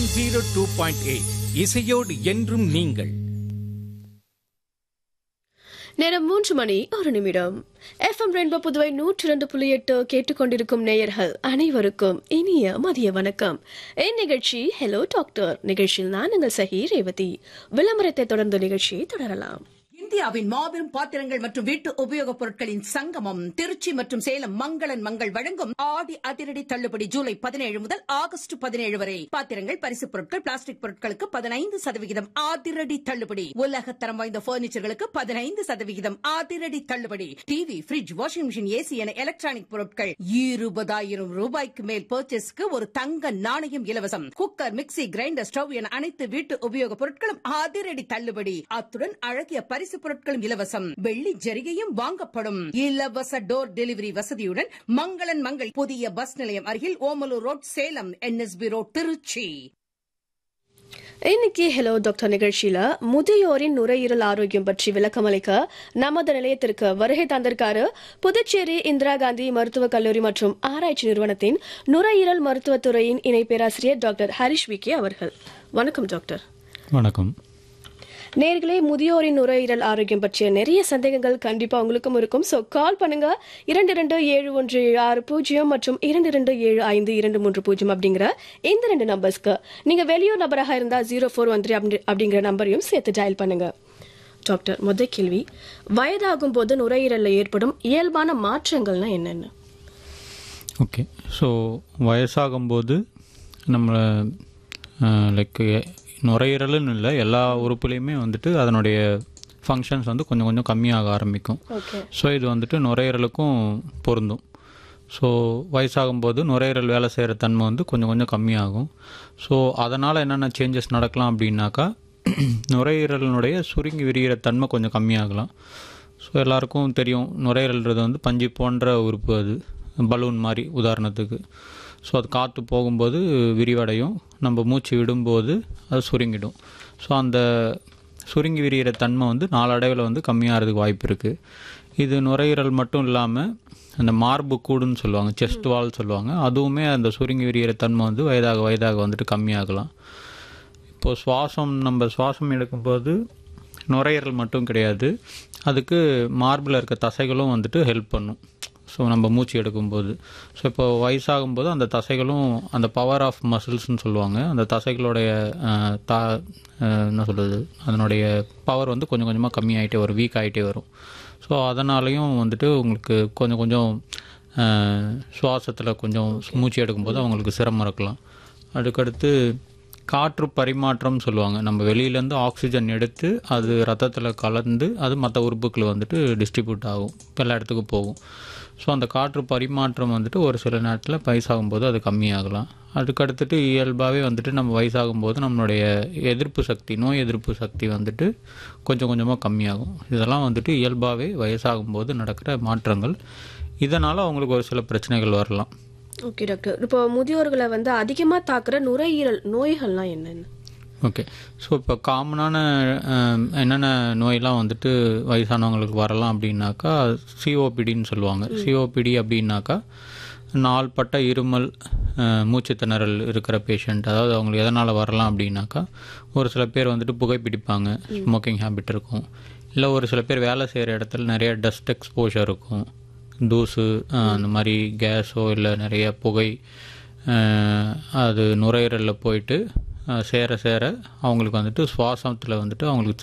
zero two point eight இசையோடு என்றும் நீங்கள் நேரம் மூன்று மணி ஒரு நிமிடம் எஃப்எம் ரெயின்போ புதுவை நூற்றி இரண்டு புள்ளி எட்டு கேட்டுக்கொண்டிருக்கும் நேயர்கள் அனைவருக்கும் இனிய மதிய வணக்கம் இந்நிகழ்ச்சி ஹலோ டாக்டர் நிகழ்ச்சியில் நான் உங்கள் சகி ரேவதி விளம்பரத்தை தொடர்ந்து நிகழ்ச்சியை தொடரலாம் இந்தியாவின் மாபெரும் பாத்திரங்கள் மற்றும் வீட்டு உபயோகப் பொருட்களின் சங்கமம் திருச்சி மற்றும் சேலம் மங்களன் மங்கள் வழங்கும் ஆடி அதிரடி தள்ளுபடி ஜூலை பதினேழு முதல் ஆகஸ்ட் பதினேழு வரை பாத்திரங்கள் பரிசுப் பொருட்கள் பிளாஸ்டிக் பொருட்களுக்கு பதினைந்து சதவிகிதம் அதிரடி தள்ளுபடி உலகத்தரம் வாய்ந்த பர்னிச்சர்களுக்கு பதினைந்து சதவிகிதம் அதிரடி தள்ளுபடி TV fridge washing machine AC என எலக்ட்ரானிக் பொருட்கள் இருபதாயிரம் ரூபாய்க்கு மேல் பர்ச்சேஸ்க்கு ஒரு தங்க நாணயம் இலவசம் குக்கர் மிக்ஸி கிரைண்டர் ஸ்டவ் என அனைத்து வீட்டு உபயோகப் பொருட்களும் அதிரடி தள்ளுபடி அத்துடன் அழகிய பரிசு பொருட்களும் இலவசம் வெள்ளி ஜரிகையும் வாங்கப்படும் இலவச டோர் டெலிவரி வசதியுடன் மங்களன் மங்கள் புதிய பஸ் நிலையம் அருகில் Omalur road Salem NSB road Tiruchi இன்னைக்கு ஹலோ டாக்டர் நிகழ்ச்சியில முதியோரின் நுரையீரல் ஆரோக்கியம் பற்றி விளக்கமளிக்க நமது நிலையத்திற்கு வருகை தந்திருக்காரு புதுச்சேரி இந்திரா காந்தி மருத்துவக் கல்லூரி மற்றும் ஆராய்ச்சி நிறுவனத்தின் நுரையீரல் மருத்துவத்துறையின் இணை பேராசிரியர் டாக்டர் ஹரிஷ் விகே அவர்கள் வணக்கம் டாக்டர் வணக்கம் நேர்களே முதியோரின் நுரையீரல் ஆரோக்கியம் பற்றிய நிறைய சந்தேகங்கள் கண்டிப்பா உங்களுக்கும் இருக்கும் சோ கால் பண்ணுங்க இரண்டு இரண்டு ஏழு ஒன்று ஏழு ஆறு பூஜ்ஜியம் மற்றும் இரண்டு இரண்டு ஏழு ஐந்து இரண்டு மூன்று பூஜ்ஜியம் அப்படிங்கிற இந்த ரெண்டு நம்பர்ஸ்க்கு நீங்க வெளியூர் நபராக இருந்தா ஜீரோ ஃபோர் ஒன் த்ரீ அப்படிங்கிற நம்பரையும் சேர்த்து டயல் பண்ணுங்க டாக்டர் முதல் கேள்வி வயதாகும் போது நுரையீரல்ல ஏற்படும் இயல்பான மாற்றங்கள்னா என்னென்ன ஓகே ஸோ வயசாகும்போது நம்மளை லைக் நுரையீரல்னு இல்லை எல்லா உறுப்புலையுமே வந்துட்டு அதனுடைய ஃபங்க்ஷன்ஸ் வந்து கொஞ்சம் கொஞ்சம் கம்மியாக ஆரம்பிக்கும் ஓகே ஸோ இது வந்துட்டு நுரையீரலுக்கும் பொருந்தும் ஸோ வயசாகும்போது நுரையீரல் வேலை செய்கிற தன்மை வந்து கொஞ்சம் கொஞ்சம் கம்மியாகும் ஸோ அதனால் என்னென்ன சேஞ்சஸ் நடக்கலாம் அப்படின்னாக்கா நுரையீரலினுடைய சுருங்கி விரிகிற தன்மை கொஞ்சம் கம்மியாகலாம் ஸோ எல்லாருக்கும் தெரியும் நுரையீரல்ன்றது வந்து பஞ்சு போன்ற உறுப்பு அது பலூன் மாதிரி உதாரணத்துக்கு ஸோ அது காற்று போகும்போது விரிவடையும் நம்ம மூச்சு விடும்போது அது சுருங்கிடும் ஸோ அந்த சுருங்கி விரிகிற தன்மை வந்து நாளடைவில் வந்து கம்மியாகிறதுக்கு வாய்ப்பு இருக்குது இது நுரையீரல் மட்டும் இல்லாமல் அந்த மார்பு கூடுன்னு சொல்லுவாங்க செஸ்ட் வால் சொல்லுவாங்க அதுவுமே அந்த சுருங்கி விரிகிற தன்மை வந்து வயதாக வயதாக வந்துட்டு கம்மியாகலாம் இப்போது சுவாசம் நம்ம சுவாசம் எடுக்கும்போது நுரையீரல் மட்டும் கிடையாது அதுக்கு மார்பில் இருக்க தசைகளும் வந்துட்டு ஹெல்ப் பண்ணும் ஸோ நம்ம மூச்சு எடுக்கும்போது ஸோ இப்போ வயசாகும்போது அந்த தசைகளும் அந்த பவர் ஆஃப் மசில்ஸ்னு சொல்லுவாங்க அந்த தசைகளுடைய அஹ், தா அஹ், என்ன சொல்கிறது அதனுடைய பவர் வந்து கொஞ்சம் கொஞ்சமாக கம்மியாயிட்டே வரும் வீக் ஆகிட்டே வரும் ஸோ அதனாலையும் வந்துட்டு உங்களுக்கு கொஞ்சம் கொஞ்சம் சுவாசத்தில் கொஞ்சம் மூச்சு எடுக்கும்போது அவங்களுக்கு சிரமம் இருக்கலாம் அதுக்கடுத்து காற்று பரிமாற்றம் சொல்லுவாங்க நம்ம வெளியிலேருந்து ஆக்சிஜன் எடுத்து அது ரத்தத்தில் கலந்து அது மற்ற உறுப்புகள் வந்துட்டு டிஸ்ட்ரிபியூட் ஆகும் எல்லா இடத்துக்கும் போகும் ஸோ அந்த காற்று பரிமாற்றம் வந்துட்டு ஒரு சில நேரத்தில் வயசாகும்போது அது கம்மியாகலாம் அதுக்கடுத்துட்டு இயல்பாகவே வந்துட்டு நம்ம வயசாகும்போது நம்மளுடைய எதிர்ப்பு சக்தி நோய் எதிர்ப்பு சக்தி வந்துட்டு கொஞ்சம் கொஞ்சமாக கம்மியாகும் இதெல்லாம் வந்துட்டு இயல்பாகவே வயசாகும்போது நடக்கிற மாற்றங்கள் இதனால் அவங்களுக்கு ஒரு சில பிரச்சனைகள் வரலாம் ஓகே டாக்டர் இப்போ முதியோர்களை வந்து அதிகமா தாக்குற நுரையீரல் நோய்கள்லாம் என்னென்ன ஓகே ஸோ இப்போ காமனான அஹ், என்னென்ன நோயெல்லாம் வந்துட்டு வயசானவங்களுக்கு வரலாம் அப்படின்னாக்கா சிஓபிடின்னு சொல்லுவாங்க சிஓபிடி அப்படின்னாக்கா நாள்பட்ட இருமல் அஹ், மூச்சுத் திணறல் இருக்கிற பேஷண்ட் அதாவது அவங்களுக்கு எதனால் வரலாம் அப்படின்னாக்கா ஒரு சில பேர் வந்துட்டு புகைப்பிடிப்பாங்க ஸ்மோக்கிங் ஹேபிட் இருக்கும் இல்லை ஒரு சில பேர் வேலை செய்கிற இடத்துல நிறைய டஸ்ட் எக்ஸ்போஷர் இருக்கும் தூசு அஹ், அந்த மாதிரி கேஸோ இல்லை நிறைய புகை அஹ், அது நுரையீரலில் போயிட்டு அஹ், சேர சேர அவங்களுக்கு வந்துட்டு சுவாசத்தில் வந்துட்டு அவங்களுக்கு